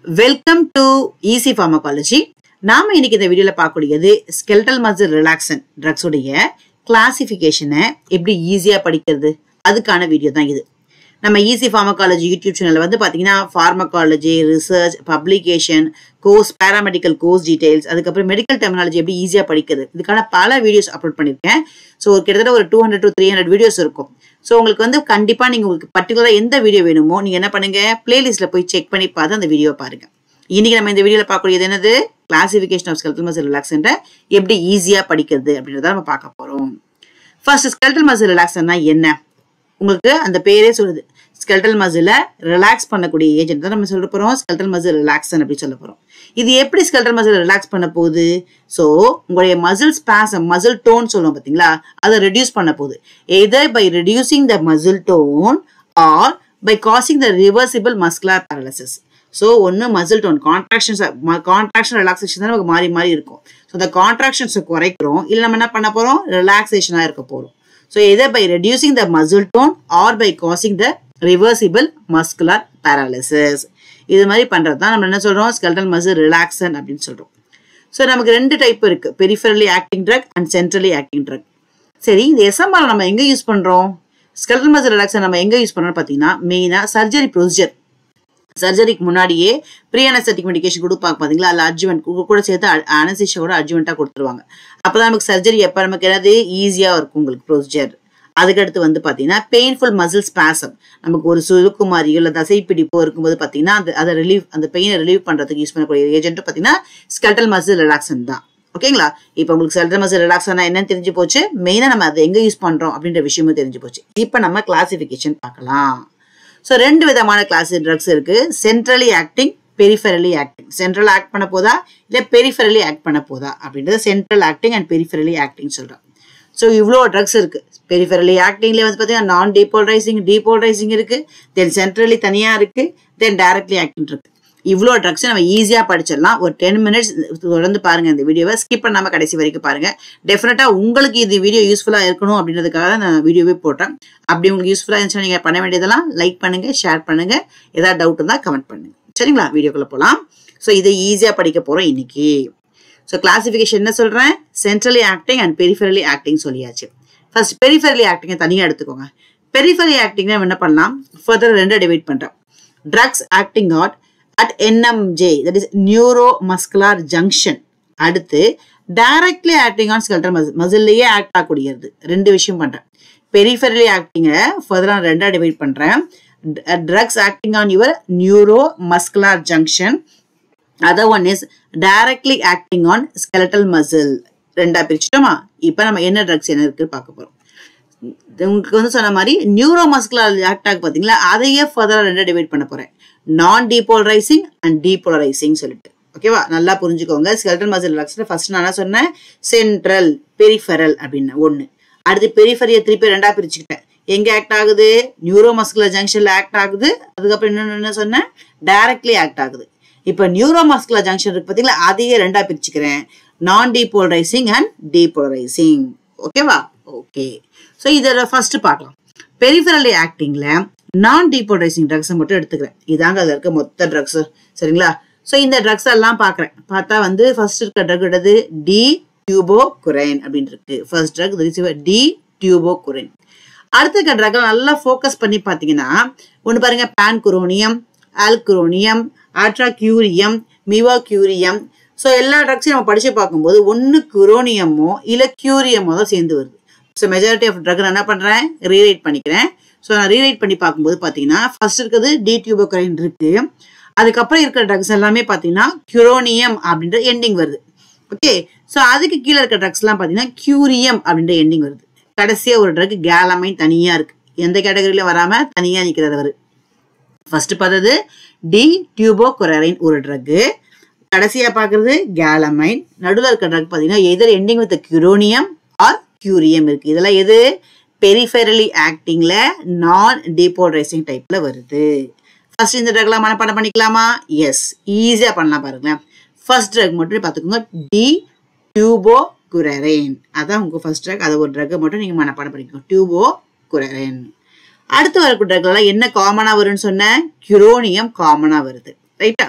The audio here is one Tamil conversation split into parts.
வெல்கம் டு ஈஸி ஃபார்மகாலஜி நாம இன்னைக்கு இந்த வீடியோல பார்க்கக்கூடியது ஸ்கெல்டல் மசில் ரிலாக்சன் ட்ரக்ஸ் உடைய கிளாசிஃபிகேஷனை எப்படி ஈஸியா படிக்கிறது அதுக்கான வீடியோ தான் இது நம்ம ஈஸி ஃபார்மகாலஜி யூடியூப் சேனல்ல வந்து பாத்தீங்கன்னா pharmacology research publication course paramedical course details அதுக்கப்புறம் மெடிக்கல் டெர்மினாலஜி எப்படி ஈஸியா படிக்கிறது இதுக்கான பல வீடியோஸ் அப்லோட் பண்ணியிருக்கேன் ஸோ கிட்டத்தட்ட ஒரு two hundred to three hundred videos இருக்கும் ஸோ உங்களுக்கு வந்து கண்டிப்பா நீங்க உங்களுக்கு பர்டிகுலரா எந்த வீடியோ வேணுமோ நீங்க என்ன பண்ணுங்க பிளேலிஸ்ட்ல போய் செக் பண்ணி பார்த்து அந்த வீடியோ பாருங்க இன்னைக்கு நம்ம இந்த வீடியோல பார்க்கக்கூடியது என்னது கிளாசிஃபிகேஷன் ஆஃப் ஸ்கெல்டல் மசில் ரிலாக்ஸன்ற எப்படி ஈஸியா படிக்கிறது அப்படின்றத நம்ம பார்க்க போறோம் ஃபர்ஸ்ட் ஸ்கெல்டல் மசில் ரிலாக்ஸன்னா என்ன உங்களுக்கு அந்த பேரே சொல்லுது ஸ்கெல்டல் மசில ரிலாக்ஸ் பண்ணக்கூடிய ஏஜென்ட் தான் நம்ம சொல்ல போறோம் ஸ்கெல்டல் மசில் ரிலாக்ஸன் அப்படி சொல்ல போறோம் இது எப்படி ஸ்கெல்டல் மசில் ரிலாக்ஸ் பண்ண போகுது ஸோ உங்களுடைய மசில் ஸ்பாசம் மசில் டோன் சொல்லுவோம் பார்த்தீங்களா அதை ரெடியூஸ் பண்ண போகுது either by reducing the muscle tone or by causing the reversible muscular paralysis so ஒன்று muscle tone contractions contraction relaxation தான் நமக்கு மாறி மாறி இருக்கும் ஸோ அந்த கான்ட்ராக்ஷன்ஸை குறைக்கிறோம் இல்லை நம்ம என்ன பண்ண போகிறோம் ரிலாக்ஸேஷனாக இருக்க போகிறோம் so either by reducing the muscle tone or by causing the reversible muscular paralysis இது மாதிரி பண்ணுறது தான் நம்ம என்ன சொல்கிறோம் ஸ்கெல்டல் மசில் ரிலாக்ஸன் அப்படின்னு சொல்கிறோம் ஸோ நமக்கு ரெண்டு டைப் இருக்குது peripherally acting drug and centrally acting drug சரி இந்த எஸ்எம்ஆர் நம்ம எங்கே யூஸ் பண்ணுறோம் ஸ்கெல்டல் மசில் ரிலாக்ஸன் நம்ம எங்கே யூஸ் பண்ணுறோம் பார்த்தீங்கன்னா மெயினாக சர்ஜரி ப்ரொசீஜர் சர்ஜரிக்கு முன்னாடியே ப்ரீ அனஸ்தட்டிக் மெடிகேஷன் கொடுப்பாங்க பார்த்தீங்களா அதில் அட்ஜுவன்ட் கூட சேர்த்து அனசிஷா கூட அட்ஜுவெண்ட்டாக கொடுத்துருவாங்க அப்போ தான் நமக்கு சர்ஜரி எப்போ நமக்கு என்னது ஈஸியாக இருக்கும் உங்களுக்கு ப்ரொசீஜர் அதுக்கடுத்து வந்து பார்த்தீங்கன்னா பெயின்ஃபுல் மசில் ஸ்பாசம் நமக்கு ஒரு சுருக்கு மாதிரியோ இல்லை தசைப்பிடிப்போ இருக்கும்போது பார்த்தீங்கன்னா அந்த அதை ரிலீவ் அந்த பெயினை ரிலீவ் பண்ணுறதுக்கு யூஸ் பண்ணக்கூடிய ஏஜென்ட் பார்த்தீங்கன்னா ஸ்கெல்டல் மசில் ரிலாக்ஸன் தான் ஓகேங்களா இப்போ உங்களுக்கு ஸ்கெல்டல் மசில் ரிலாக்ஸனா என்னன்னு தெரிஞ்சு போச்சு மெயினாக நம்ம அதை எங்கே யூஸ் பண்ணுறோம் அப்படின்ற விஷயமும் தெரிஞ்சு போச்சு இப்போ நம்ம கிளாசிஃபிகேஷன் பார்க்கலாம் ஸோ ரெண்டு விதமான கிளாஸ் ட்ரக்ஸ் இருக்கு centrally acting peripherally acting central act பண்ண போதா இல்லை பெரிஃபரலி ஆக்ட் பண்ண போதா அப்படின்றது central acting and peripherally acting சொல்கிறோம் ஸோ இவ்வளோ ட்ரக்ஸ் இருக்கு பெரிஃபரலி ஆக்டிங்லேயே வந்து பார்த்தீங்கன்னா நான் டீபோலரைசிங் டீபோலரைசிங் இருக்கு தென் சென்ட்ரலி தனியாக இருக்கு தென் டைரக்ட்லி ஆக்டிங் இருக்கு இவ்வளோ ட்ரக்ஸ் நம்ம ஈஸியாக படிச்சிடலாம் ஒரு டென் மினிட்ஸ் தொடர்ந்து பாருங்க இந்த வீடியோவை ஸ்கிப் பண்ணாமல் கடைசி வரைக்கும் பாருங்க டெஃபினட்டாக உங்களுக்கு இது வீடியோ யூஸ்ஃபுல்லாக இருக்கணும் அப்படின்றதுக்காக தான் நான் வீடியோவே போட்டேன் அப்படி உங்களுக்கு யூஸ்ஃபுல்லாக இருந்துச்சுன்னா நீங்கள் பண்ண வேண்டியதெல்லாம் லைக் பண்ணுங்க ஷேர் பண்ணுங்க ஏதாவது டவுட் இருந்தால் கமெண்ட் பண்ணுங்க சரிங்களா வீடியோக்குள்ளே போகலாம் ஸோ இதை ஈஸியாக படிக்க போகிறோம் இன்னைக்கு ஸோ கிளாசிஃபிகேஷன் என்ன சொல்கிறேன் centrally acting and peripherally acting சொல்லியாச்சு ஃபர்ஸ்ட் பெரிஃபரலி ஆக்டிங்கை தனியாக எடுத்துக்கோங்க பெரிஃபரலி ஆக்டிங் என்ன பண்ணலாம் ஃபர்தர் ரெண்டு டிவைட் பண்ணுறோம் drugs acting at at NMJ that is neuromuscular junction அடுத்து directly acting on skeletal muscle மசில்லையே ஆக்ட் ஆகக்கூடியது ரெண்டு விஷயம் பண்ணுறேன் பெரிஃபரலி ஆக்டிங்கை ஃபர்தராக ரெண்டாக டிவைட் பண்ணுறேன் drugs acting on your neuromuscular junction other one is directly acting on skeletal muscle ரெண்டா பிரிச்சுட்டோமா இப்போ நம்ம என்ன ட்ரக்ஸ் என்ன இருக்கு பார்க்க போறோம் உங்களுக்கு வந்து சொன்ன மாதிரி நியூரோ மஸ்குலர் ஆக்ட் ஆக பார்த்தீங்களா அதையே ஃபர்தராக ரெண்டா டிவைட் பண்ண போறேன் நான் டீபோலரைசிங் அண்ட் டீபோலரைசிங் சொல்லிட்டு ஓகேவா நல்லா புரிஞ்சுக்கோங்க ஸ்கெல்டல் மசில் ரிலாக்ஸில் ஃபர்ஸ்ட் நான் என்ன சொன்னேன் சென்ட்ரல் பெரிஃபரல் அப்படின்னு ஒன்று அடுத்து பெரிஃபரியை திருப்பி ரெண்டா பிரிச்சுக்கிட்டேன் எங்க ஆக்ட் ஆகுது நியூரோ மஸ்குலர் ஜங்ஷன்ல ஆக்ட் ஆகுது அதுக்கப்புறம் இன்னொன்று என்ன சொன்னேன் டைரக்ட்லி ஆக்ட் ஆகுது இப்போ நியூரோ மஸ்குலர் ஜங்ஷன் இருக்கு பார்த்தீங்களா அதையே ரெண்டா பிரிச்சுக்கிறேன் நான் டீபோலரைசிங் அண்ட் டீபோலரைசிங் ஓகேவா ஓகே ஸோ இதை ஃபர்ஸ்ட் பார்க்கலாம் பெரிஃபரலி ஆக்டிங்ல நான் டீபோலரைசிங் ட்ரக்ஸை மட்டும் எடுத்துக்கிறேன் இதாங்க அதில் இருக்க மொத்த ட்ரக்ஸ் சரிங்களா ஸோ இந்த ட்ரக்ஸ் எல்லாம் பார்க்குறேன் பார்த்தா வந்து ஃபர்ஸ்ட் இருக்க ட்ரக் எடுது டி டியூபோ குரைன் அப்படின்னு இருக்கு first drug D tubocurarine அடுத்த இருக்க ட்ரக் நல்லா ஃபோக்கஸ் பண்ணி பார்த்தீங்கன்னா ஒன்று பாருங்க பேன் குரோனியம் ஆல்குரோனியம் ஆட்ராக்யூரியம் மிவாக்யூரியம் ஸோ எல்லா ட்ரக்ஸையும் நம்ம படித்து பார்க்கும்போது ஒன்று குரோனியமோ இல்லை கியூரியமோ தான் சேர்ந்து வருது ஸோ மெஜாரிட்டி ஆஃப் ட்ரக் நான் என்ன பண்ணுறேன் ரீரைட் பண்ணிக்கிறேன் ஸோ நான் ரீரைட் பண்ணி பார்க்கும்போது பார்த்தீங்கன்னா ஃபர்ஸ்ட் இருக்கிறது டி டியூபோக்ரைன் இருக்கு அதுக்கப்புறம் இருக்கிற ட்ரக்ஸ் எல்லாமே பார்த்தீங்கன்னா குரோனியம் அப்படின்ற எண்டிங் வருது ஓகே ஸோ அதுக்கு கீழே இருக்க ட்ரக்ஸ்லாம் பார்த்தீங்கன்னா கியூரியம் அப்படின்ற எண்டிங் வருது கடைசியாக ஒரு ட்ரக் கேலமைன் தனியாக இருக்கு எந்த கேட்டகரியிலும் வராமல் தனியாக நிற்கிறது அவர் ஃபர்ஸ்ட் பார்த்தது டி டியூபோ குரரைன் ஒரு ட்ரக்கு கடைசியாக பார்க்குறது கேலமைன் நடுவில் இருக்க ட்ரக் பார்த்தீங்கன்னா either ending with curonium or curium இருக்கு இதெல்லாம் எது பெரிஃபெரலி ஆக்டிங்ல நான் டீபோலரைசிங் டைப்ல வருது ஃபர்ஸ்ட் இந்த ட்ரக்லாம் மனப்பாடம் பண்ணிக்கலாமா எஸ் ஈஸியாக பண்ணலாம் பாருங்களேன் ஃபர்ஸ்ட் ட்ரக் மட்டும் பார்த்துக்கோங்க டி டியூபோ குரரேன் அதான் உங்கள் ஃபர்ஸ்ட் ட்ரக் அதை ஒரு ட்ரக்கை மட்டும் நீங்கள் மனப்பாடம் பண்ணிக்கோங்க டியூபோ குரரேன் அடுத்து வரக்கூடிய ட்ரக்லாம் என்ன காமனாக வரும்னு சொன்னேன் கியூரோனியம் காமனாக வருது ரைட்டா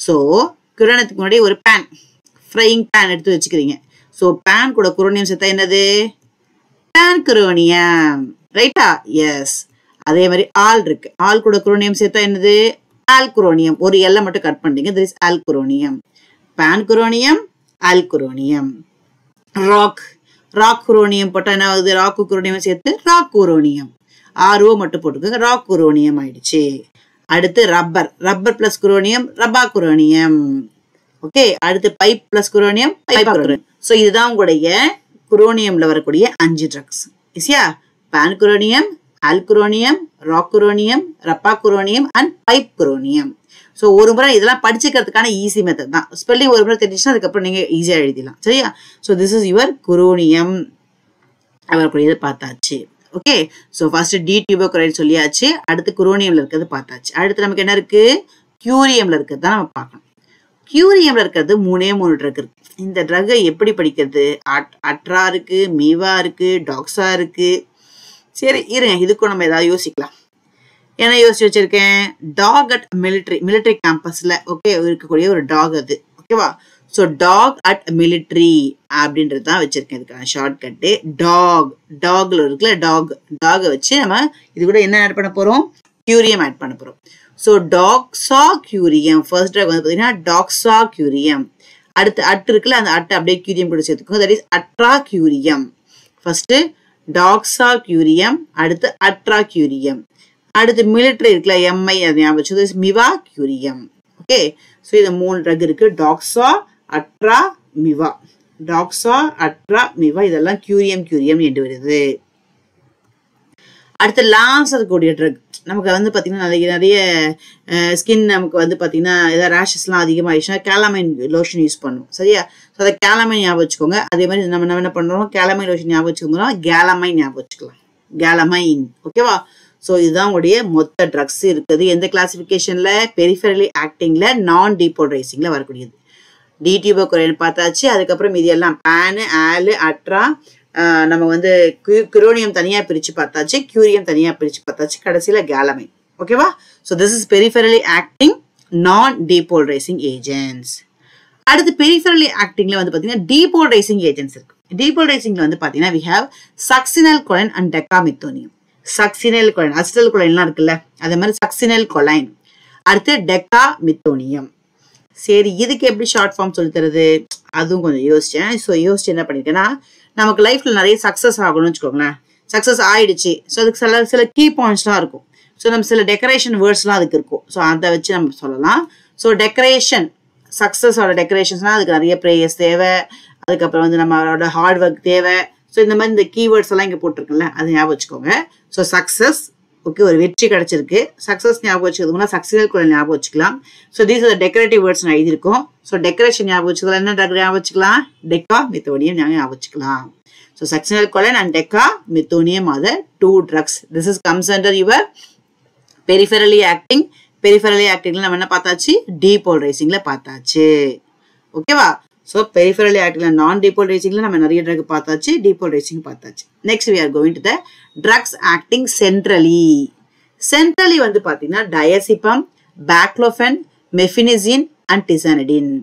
ஸோ குரோனியத்துக்கு முன்னாடி ஒரு பேன் ஃப்ரையிங் பேன் எடுத்து வச்சுக்கிறீங்க ஸோ பேன் கூட குரோனியம் சேர்த்தா என்னது பேன் குரோனியம் ரைட்டா எஸ் அதே மாதிரி ஆல் இருக்கு ஆல் கூட குரோனியம் சேர்த்தா என்னது ஆல்குரோனியம் ஒரு எல்லை மட்டும் கட் பண்ணுறீங்க this is alcuronium pancuronium alcuronium ராக் ராக் குரோனியம் போட்டால் என்ன ஆகுது ராக் குரோனியம் சேர்த்து ராக் குரோனியம் ஆர்ஓ மட்டும் போட்டுக்கோங்க ராக் குரோனியம் ஆயிடுச்சு அடுத்து rubber rubber plus curonium rapacuronium okay அடுத்து pipe plus curonium pipecuronium so இதுதான் உங்களுடைய குரோனியம்ல வரக்கூடிய அஞ்சு ட்ரக்ஸ் இசியா pancuronium alcuronium rocuronium rapacuronium and pipecuronium so ஒரு முறை இதெல்லாம் படிச்சுக்கிறதுக்கான ஈஸி மெத்தட் தான் ஸ்பெல்லிங் ஒரு முறை தெரிஞ்சுன்னா அதுக்கப்புறம் நீங்கள் ஈஸியாக எழுதிடலாம் சரியா so this is your curonium அவர்களுடையது பார்த்தாச்சு okay so first D tubocurarine சொல்லியாச்சு அடுத்து குரோனியம்ல இருக்கிறது பார்த்தாச்சு அடுத்து நமக்கு என்ன இருக்கு கியூரியம்ல இருக்கிறது தான் நம்ம பார்க்கணும் கியூரியம்ல இருக்கிறது மூணே மூணு ட்ரக் இருக்கு இந்த ட்ரக்கை எப்படி படிக்கிறது அட் அட்ரா இருக்கு மீவா இருக்கு டாக்ஸா இருக்கு சரி இருங்க இதுக்கும் நம்ம ஏதாவது யோசிக்கலாம் என்ன யோசிச்சு வச்சிருக்கேன் டாக் அட் மிலிட்ரி மிலிட்ரி கேம்பஸ்ல ஓகே இருக்கக்கூடிய ஒரு டாக் அது ஓகேவா ஸோ டாக் அட் மிலிட்ரி அப்படின்றது தான் வச்சிருக்கேன் இதுக்கான ஷார்ட் கட்டு டாக் டாக்ல இருக்குல்ல டாக் டாகை வச்சு நம்ம இது கூட என்ன ஆட் பண்ண போறோம் கியூரியம் ஆட் பண்ண போறோம் so doxacurium first drug வந்து பார்த்தீங்கன்னா டாக்ஸா கியூரியம் அடுத்து அட் இருக்குல்ல அந்த அட்டை அப்படியே கியூரியம் கூட சேர்த்துக்கோங்க that is atracurium first doxacurium அடுத்து அட்ரா கியூரியம் அடுத்து மிலிட்ரி இருக்குல்ல எம்ஐ அது ஞாபகம் வச்சு மிவா கியூரியம் ஓகே ஸோ இது மூணு ட்ரக் இருக்கு டாக்ஸா அட்ரா மிவா டாக்ஸா அட்ரா மிவா இதெல்லாம் கியூரியம் கியூரியம் என்று வருது அடுத்து லாஸ்ட் இருக்கக்கூடிய ட்ரக் நமக்கு வந்து பார்த்தீங்கன்னா நிறைய நிறைய ஸ்கின் நமக்கு வந்து பார்த்தீங்கன்னா ஏதாவது ரேஷஸ்லாம் அதிகமாகிடுச்சுன்னா கேலமைன் லோஷன் யூஸ் பண்ணும் சரியா ஸோ அதை கேலமைன் ஞாபகம் வச்சுக்கோங்க அதே மாதிரி நம்ம நம்ம என்ன பண்ணுறோம் கேலமைன் லோஷன் ஞாபகம் வச்சுக்கோங்க கேலமைன் ஞாபகம் வச்சுக்கலாம் கேலமைன் ஓகேவா ஸோ இதுதான் உங்களுடைய மொத்த ட்ரக்ஸ் இருக்குது எந்த கிளாசிஃபிகேஷனில் பெரிஃபரலி ஆக்டிங்கில் நான் டீபோல்ரைசிங்கில் வரக்கூடியது டிடியூபோ குறையன் பார்த்தாச்சு அதுக்கப்புறம் இது எல்லாம் பேனு ஆலு அட்ரா நம்ம வந்து குரோனியம் தனியாக பிரித்து பார்த்தாச்சு கியூரியம் தனியாக பிரித்து பார்த்தாச்சு கடைசியில் கேலமைன் ஓகேவா so this is peripherally acting non depolarising agents அடுத்து பெரிஃபரலி ஆக்டிங்ல வந்து பார்த்தீங்கன்னா டீபோல்ரைசிங் ஏஜென்ட்ஸ் இருக்கு டீபோல்ரைசிங்ல வந்து பார்த்தீங்கன்னா we have succinylcholine and decamethonium succinylcholine அசிட்டல் கொலைன்லாம் இருக்குல்ல அதே மாதிரி சக்சினல் கொலைன் அடுத்து டெக்கா மித்தோனியம் சரி இதுக்கு எப்படி ஷார்ட் ஃபார்ம் சொல்லி தருது அதுவும் கொஞ்சம் யோசிச்சேன் ஸோ யோசிச்சு என்ன பண்ணிருக்கேன்னா நமக்கு லைஃப்ல நிறைய சக்ஸஸ் ஆகணும்னு வச்சுக்கோங்களேன் சக்ஸஸ் ஆயிடுச்சு ஸோ அதுக்கு சில சில கீ பாயிண்ட்ஸ்லாம் இருக்கும் ஸோ நம்ம சில டெக்கரேஷன் வேர்ட்ஸ்லாம் அதுக்கு இருக்கும் ஸோ அதை வச்சு நம்ம சொல்லலாம் ஸோ டெக்கரேஷன் சக்ஸஸோட டெக்கரேஷன்ஸ்னால் அதுக்கு நிறைய ப்ரேயர்ஸ் தேவை அதுக்கப்புறம் வந்து நம்மளோட ஹார்ட் ஒர்க் தேவை ஸோ இந்த மாதிரி இந்த கீவேர்ட்ஸ் எல்லாம் இங்கே போட்டிருக்குல்ல அதை ஞாபகம் வச்சுக்கோங்க ஸோ சக்ஸஸ் ஓகே ஒரு வெற்றி கிடைச்சிருக்கு சக்ஸஸ் ஞாபகம் வச்சுக்கிறதுனா சக்ஸஸ் கூட ஞாபகம் வச்சுக்கலாம் so these are decorative words நான் எழுதியிருக்கோம் ஸோ டெக்கரேஷன் ஞாபகம் வச்சுக்கலாம் என்ன ஞாபகம் வச்சுக்கலாம் டெக்கா மித்தோனியம் ஞாபகம் வச்சுக்கலாம் so succinylcholine and decamethonium are the two drugs this is comes under your peripherally acting peripherally ஆக்டிங்ல நம்ம என்ன பார்த்தாச்சு டீபோல்ரைசிங்ல பார்த்தாச்சு ஓகேவா ஸோ பெரிஃபரலி ஆக்டிங்ல நான் டீபோல்ரைசிங்ல நம்ம நிறைய ட்ரக் பார்த்தாச்சு டீபோல்ரைசிங் பார்த்தாச்சு next we are going to the drugs acting centrally centrally வந்து பார்த்தீங்கன்னா டயசிபம் பேக்லோஃபென் மெஃபினிசின் அண்ட் டிசானிடின்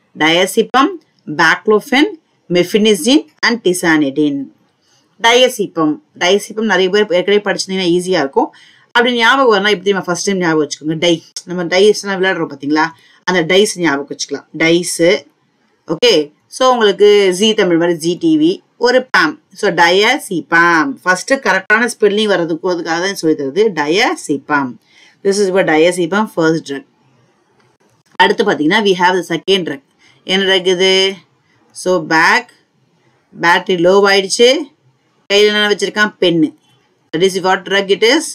டயசிபம் பேக்லோஃபென் மெஃபினிசின் அண்ட் டிசானிடின் டயசிப்பம் டயசிப்பம் நிறைய பேர் ஏற்கனவே படிச்சிருந்தீங்கன்னா ஈஸியாக இருக்கும் அப்படி ஞாபகம் வரலாம் இப்படி நம்ம ஃபர்ஸ்ட் டைம் ஞாபகம் வச்சுக்கோங்க டை நம்ம டைஸ்லாம் விளையாடுறோம் பார்த்தீங்களா அந்த டைஸ் ஞாபகம் வச்சுக்கலாம் டைஸு ஓகே ஸோ உங்களுக்கு ஜி தமிழ் மாதிரி ஜி டிவி ஒரு பேம் ஸோ டயசிபாம் ஃபர்ஸ்ட் கரெக்டான ஸ்பெல்லிங் வர்றதுக்கு அதுக்காக தான் சொல்லி தருது டயசிபாம் திஸ் இஸ் இப்போ டயசிபாம் ஃபர்ஸ்ட் ட்ரக் அடுத்து பார்த்தீங்கன்னா we have the second drug என்ன ட்ரக் இது ஸோ பேக் பேட்டரி லோ ஆயிடுச்சு கையில் என்ன வச்சிருக்கான் pen that is what drug it is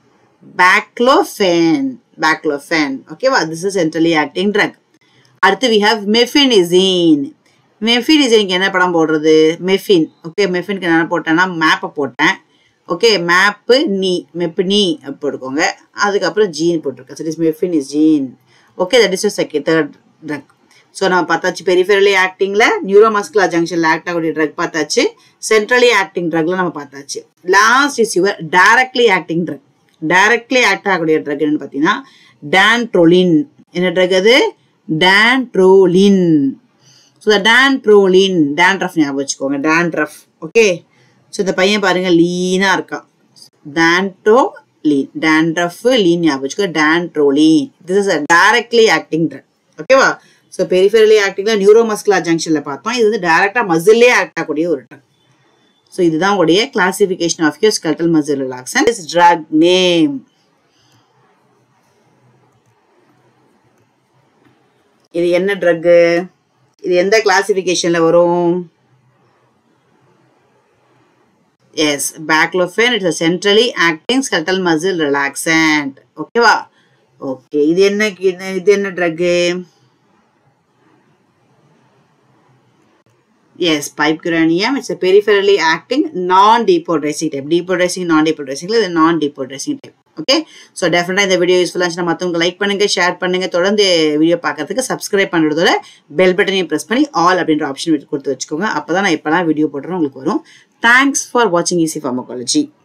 baclofen baclofen ஓகேவா this is centrally acting drug அடுத்து வி ஹாவ் மெஃபினிசின் மெஃபினிசினுக்கு என்ன படம் போடுறது மெஃபின் ஓகே மெஃபினுக்கு என்ன போட்டேன்னா மேப்பை போட்டேன் ஓகே மேப்பு நீ மெப்பு நீ போட்டுக்கோங்க அதுக்கப்புறம் ஜீன் போட்டிருக்கேன் that is mephenesin okay that is second third drug so நம்ம பார்த்தாச்சு பெரிஃபெரலி ஆக்டிங்கில் நியூரோமஸ்குலர் ஜங்ஷனில் ஆக்ட் ஆகக்கூடிய ட்ரக் பார்த்தாச்சு சென்ட்ரலி ஆக்டிங் ட்ரக்ல நம்ம பார்த்தாச்சு last is your directly acting drug directly act ஆகக்கூடிய ட்ரக் என்னன்னு பார்த்தீங்கன்னா டேன்ட்ரோலின் என்ன ட்ரக் அது டேன்ட்ரோலின் ஸோ த டேன்ட்ரோலின் டேண்ட்ரஃப் ஞாபகம் வச்சுக்கோங்க டேண்ட்ரஃப் ஓகே ஸோ இந்த பையன் பாருங்க லீனா இருக்கான் டேன்ட்ரோ லீன் டேண்ட்ரஃப் லீன் ஞாபகம் வச்சுக்கோ dantrolene this is a directly acting drug ஓகேவா ஸோ பெரிஃபெரலி ஆக்டிங்ல நியூரோமஸ்குலர் ஜங்ஷன்ல பார்த்தோம் இது வந்து டைரக்டா மசில்லே ஆக்ட் ஆகக்கூடிய ஒரு ட்ரக் ஸோ இதுதான் உடைய classification of your skeletal muscle relaxant is drug name இது என்ன ட்ரக்கு இது எந்த கிளாசிஃபிகேஷன்ல வரும் yes baclofen it's centrally acting skeletal muscle relaxant ஓகேவா ஓகே இது என்ன இது- இது என்ன drug yes pipecuronium it's peripherally acting non depolarizing type டீபோட்ரைசிங் நான் டீபோட்ரைசிங்ல இது நான் டீபோட்ரைசிங் டைப் ஓகே ஸோ டெஃபினட்டாக இந்த வீடியோ யூஸ்ஃபுல்லாக இருந்துச்சுன்னா மற்றவங்க லைக் பண்ணுங்க ஷேர் பண்ணுங்க தொடர்ந்து வீடியோ பார்க்கறதுக்கு சப்ஸ்கிரைப் பண்ணுறதோட பெல் பட்டனையும் ப்ரெஸ் பண்ணி ஆல் அப்படின்ற ஆப்ஷன் கொடுத்து வச்சுக்கோங்க அப்போ தான் நான் எப்போலாம் வீடியோ போடுறேன் உங்களுக்கு வரும் தேங்க்ஸ் ஃபார் வாட்சிங் ஈஸி ஃபார்மகாலஜி